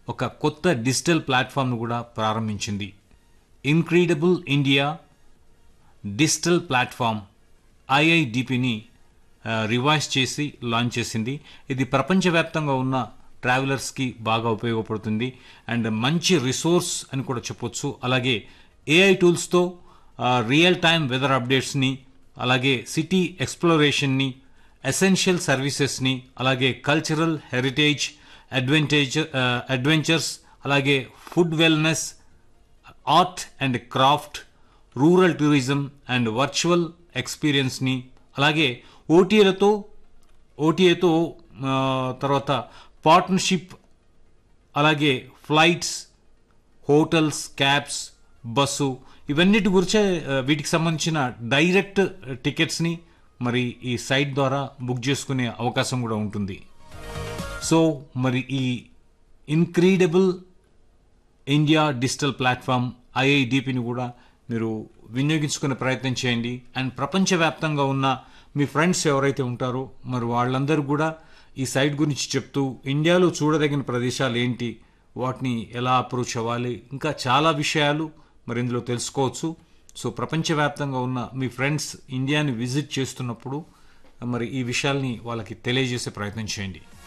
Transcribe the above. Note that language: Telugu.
ఒక కొత్త డిజిటల్ ప్లాట్ఫామ్ను కూడా ప్రారంభించింది ఇన్క్రీడబుల్ ఇండియా డిజిటల్ ప్లాట్ఫామ్ ఐఐడిపిని రివైజ్ చేసి లాంచ్ చేసింది ఇది ప్రపంచవ్యాప్తంగా ఉన్న ట్రావెలర్స్కి బాగా ఉపయోగపడుతుంది అండ్ మంచి రిసోర్స్ అని కూడా చెప్పొచ్చు అలాగే ఏఐ టూల్స్తో రియల్ టైమ్ వెదర్ అప్డేట్స్ని అలాగే సిటీ ఎక్స్ప్లోరేషన్ని ఎసెన్షియల్ సర్వీసెస్ని అలాగే కల్చరల్ హెరిటేజ్ అడ్వెంటేజ్ అడ్వెంచర్స్ అలాగే food wellness art and craft rural tourism and virtual ఎక్స్పీరియన్స్ని అలాగే ఓటీఏలతో ఓటీఏతో తర్వాత పార్ట్నర్షిప్ అలాగే ఫ్లైట్స్ హోటల్స్ క్యాబ్స్ బస్సు ఇవన్నిటి గురించే ఆ, వీటికి సంబంధించిన డైరెక్ట్ టికెట్స్ని మరి ఈ సైట్ ద్వారా బుక్ చేసుకునే అవకాశం కూడా ఉంటుంది సో మరి ఈ ఇన్క్రీడబుల్ ఇండియా డిజిటల్ ప్లాట్ఫామ్ ఐఐడిపిని కూడా మీరు వినియోగించుకునే ప్రయత్నం చేయండి అండ్ ప్రపంచవ్యాప్తంగా ఉన్న మీ ఫ్రెండ్స్ ఎవరైతే ఉంటారో మరి వాళ్ళందరూ కూడా ఈ సైట్ గురించి చెప్తూ ఇండియాలో చూడదగిన ప్రదేశాలు ఏంటి వాటిని ఎలా అప్రోచ్ అవ్వాలి ఇంకా చాలా విషయాలు మరి ఇందులో తెలుసుకోవచ్చు సో ప్రపంచవ్యాప్తంగా ఉన్న మీ ఫ్రెండ్స్ ఇండియాని విజిట్ చేస్తున్నప్పుడు మరి ఈ విషయాల్ని వాళ్ళకి తెలియజేసే ప్రయత్నం చేయండి